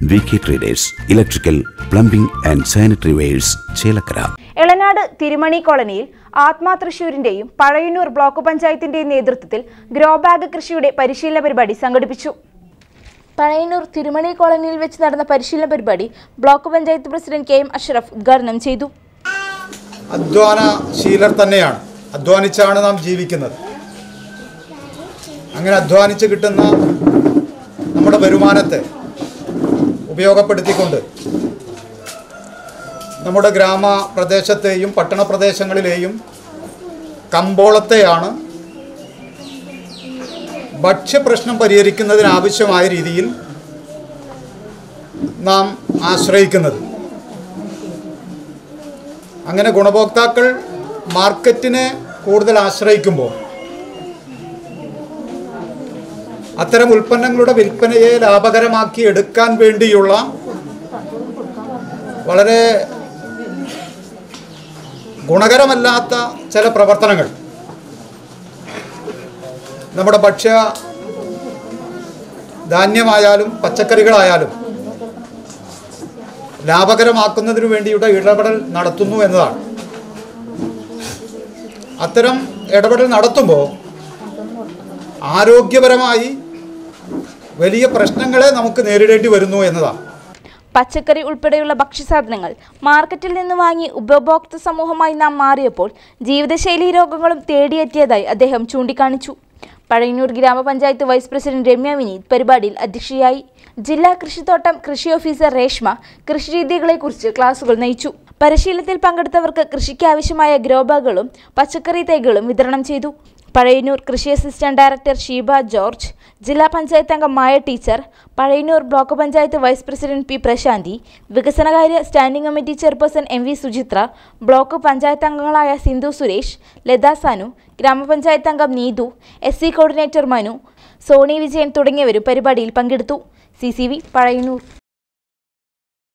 V K traders electrical plumbing and sanitary wares Chelakkara Elanad Thirumani കോളനിയിൽ ATMA തൃശൂരിന്റെയും Pazhayannur block പഞ്ചായത്തിന്റെയും നേതൃത്വത്തിൽ grow bag കൃഷിയുടെ പരിശീലന പരിപാടി സംഘടിപ്പിച്ചു പഴയന്നൂർ തിരുമണി കോളനിയിൽ വെച്ച് നടന്ന പരിശീലന പരിപാടി block panchayat president K M Ashraf ഉദ്ഘാടനം ചെയ്തു അധ്വാനശീലർ തന്നെയാണ് അധ്വാനിച്ചാണ് നാം ജീവിക്കുന്നത് അങ്ങനെ അധ്വാനിച്ച് കിട്ടുന്ന നമ്മുടെ വരുമാനത്തെ ഉപയോഗപ്പെടുത്തിക്കൊണ്ട് നമ്മുടെ ഗ്രാമപ്രദേശത്തെയും പട്ടണ പ്രദേശങ്ങളിലെയും കമ്പോളത്തെയാണ് ഭക്ഷ്യപ്രശ്നം പരിഹരിക്കുന്നതിനാവശ്യമായ രീതിയിൽ നാം ആശ്രയിക്കുന്നത് അങ്ങനെ ഗുണഭോക്താക്കൾ മാർക്കറ്റിനെ കൂടുതൽ ആശ്രയിക്കുമ്പോൾ അത്തരം ഉൽപ്പന്നങ്ങളുടെ വിൽപ്പനയെ ലാഭകരമാക്കി എടുക്കാൻ വേണ്ടിയുള്ള വളരെ ഗുണകരമല്ലാത്ത ചില പ്രവർത്തനങ്ങൾ നമ്മുടെ ഭക്ഷ്യ ധാന്യമായാലും പച്ചക്കറികളായാലും ലാഭകരമാക്കുന്നതിനു വേണ്ടിയുള്ള ഇടപെടൽ നടത്തുന്നു എന്നതാണ് അത്തരം ഇടപെടൽ നടത്തുമ്പോൾ ആരോഗ്യപരമായി വലിയ പ്രശ്നങ്ങളെ നമുക്ക് നേരിടേണ്ടി വരുന്നു എന്നതാണ് പച്ചക്കറി ഉൾപ്പെടെയുള്ള ഭക്ഷ്യസാധനങ്ങൾ മാർക്കറ്റിൽ നിന്ന് വാങ്ങി ഉപഭോക്തൃ സമൂഹമായി നാം മാറിയപ്പോൾ ജീവിതശൈലി രോഗങ്ങളും തേടിയെത്തിയതായി അദ്ദേഹം ചൂണ്ടിക്കാണിച്ചു പഴയന്നൂർ ഗ്രാമപഞ്ചായത്ത് വൈസ് പ്രസിഡന്റ് രമ്യ വിനീത് പരിപാടിയിൽ അധ്യക്ഷയായി ജില്ലാ കൃഷിത്തോട്ടം കൃഷി ഓഫീസർ രേഷ്മ കൃഷിരീതികളെക്കുറിച്ച് ക്ലാസുകൾ നയിച്ചു പരിശീലനത്തിൽ പങ്കെടുത്തവർക്ക് കൃഷിക്ക് ആവശ്യമായ ഗ്രോബാഗുകളും പച്ചക്കറി തൈകളും വിതരണം ചെയ്തു പഴയന്നൂർ കൃഷി അസിസ്റ്റന്റ് ഡയറക്ടർ ഷീബ ജോർജ് ജില്ലാ പഞ്ചായത്ത് അംഗം Maya teacher Pazhayannur block panchayat vice president P Prashanthi വികസനകാര്യ standing committee chairperson M V Suchitra block panchayat അംഗങ്ങളായ സിന്ധു സുരേഷ് ലത സാനു ഗ്രാമപഞ്ചായത്ത് അംഗം Neethu S C coordinator Manu Soni Vijayan തുടങ്ങിയവരും പരിപാടിയിൽ പങ്കെടുത്തു സി സി വി പഴയന്നൂർ